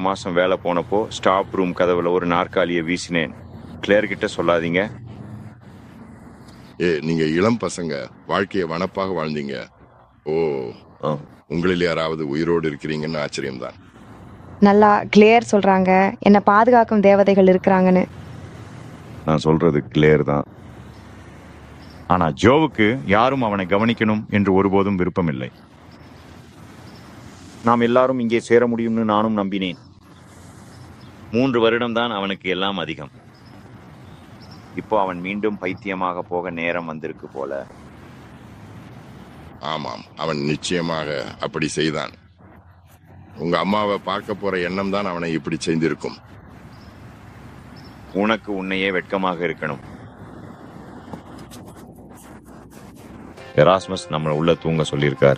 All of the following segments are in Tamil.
மாசம் வேலை போனப்போ ஸ்டாப் ரூம் கதவுல ஒரு நாற்காலியை வீசினேன் கிளேர் கிட்ட சொல்லாதீங்க ஏ நீங்க இளம் பசங்க வாழ்க்கையை வனப்பாக வாழ்ந்தீங்க ஓ ஆ, உங்களில் யாராவது உயிரோடு இருக்கிறீங்கன்னு ஆச்சரியம்தான் நல்லா கிளியர் சொல்றாங்க என்னை பாதுகாக்கும் தேவதைகள் இருக்கிறாங்கன்னு நான் சொல்றது கிளியர் தான் ஆனா ஜோவுக்கு யாரும் அவனை கவனிக்கணும் என்று ஒருபோதும் விருப்பமில்லை நாம் எல்லாரும் இங்கே சேர முடியும்னு நானும் நம்பினேன் மூன்று வருடம்தான் அவனுக்கு எல்லாம் அதிகம் இப்போ அவன் மீண்டும் பைத்தியமாக போக நேரம் வந்திருக்கு போல ஆமாம் அவன் நிச்சயமாக அப்படி செய்தான் உங்க அம்மாவை பார்க்க போற எண்ணம் தான் அவனை இப்படி செய்திருக்கும் உனக்கு உன்னையே வெட்கமாக இருக்கணும் எராஸ்மஸ் நம்மளை உள்ள தூங்க சொல்லியிருக்கார்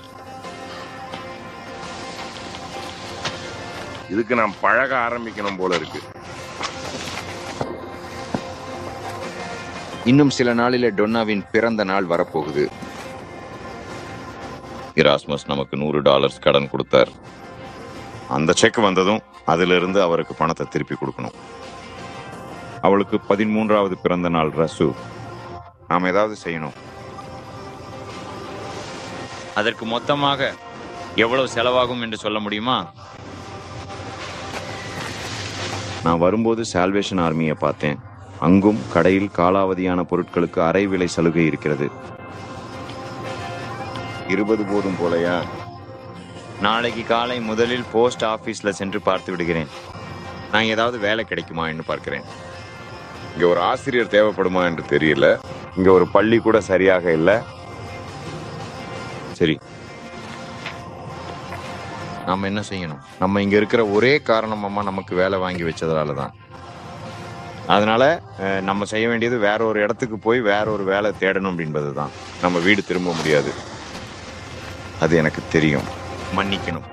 இதுக்கு நான் பழக ஆரம்பிக்கணும் போல இருக்கு இன்னும் சில நாளிலே டொன்னாவின் பிறந்த நாள் வரப்போகுது இராஸ்மஸ் நமக்கு நூறு டாலர்ஸ் கடன் கொடுத்தார் அந்த செக் வந்ததும் அதிலிருந்து அவருக்கு பணத்தை திருப்பி கொடுக்கணும் அவளுக்கு பதிமூன்றாவது பிறந்த நாள் ரசு நாம் ஏதாவது செய்யணும் அதற்கு மொத்தமாக எவ்வளவு செலவாகும் என்று சொல்ல முடியுமா நான் வரும்போது சால்வேஷன் ஆர்மியை பார்த்தேன் அங்கும் கடையில் காலாவதியான பொருட்களுக்கு அரை விலை சலுகை இருக்கிறது இருபது போதும் போலையா நாளைக்கு காலை முதலில் போஸ்ட் ஆபீஸ்ல சென்று பார்த்து விடுகிறேன் நான் ஏதாவது வேலை கிடைக்குமா என்று பார்க்கிறேன் இங்க ஒரு ஆசிரியர் தேவைப்படுமா என்று தெரியல இங்க ஒரு பள்ளி கூட சரியாக இல்ல சரி நாம என்ன செய்யணும் நம்ம இங்க இருக்கிற ஒரே காரணம் அம்மா நமக்கு வேலை வாங்கி வச்சதால தான் அதனால அஹ், நம்ம செய்ய வேண்டியது வேற ஒரு இடத்துக்கு போய் வேற ஒரு வேலை தேடணும் அப்படின்றது தான் நம்ம வீடு திரும்ப முடியாது அது எனக்கு தெரியும் மன்னிக்கணும்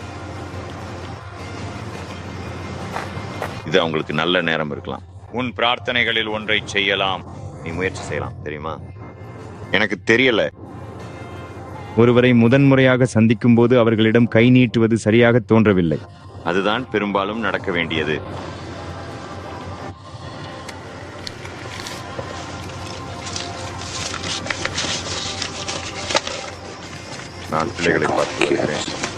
இது அவங்களுக்கு நல்ல நேரம் இருக்கலாம் உன் பிரார்த்தனைகளில் ஒன்றை செய்யலாம் நீ முயற்சி செய்யலாம் தெரியுமா எனக்கு தெரியல ஒருவரை முதன்முறையாக சந்திக்கும் போது அவர்களிடம் கை நீட்டுவது சரியாக தோன்றவில்லை அதுதான் பெரும்பாலும் நடக்க வேண்டியது நான் பிள்ளைகளை பார்த்து வருகிறேன்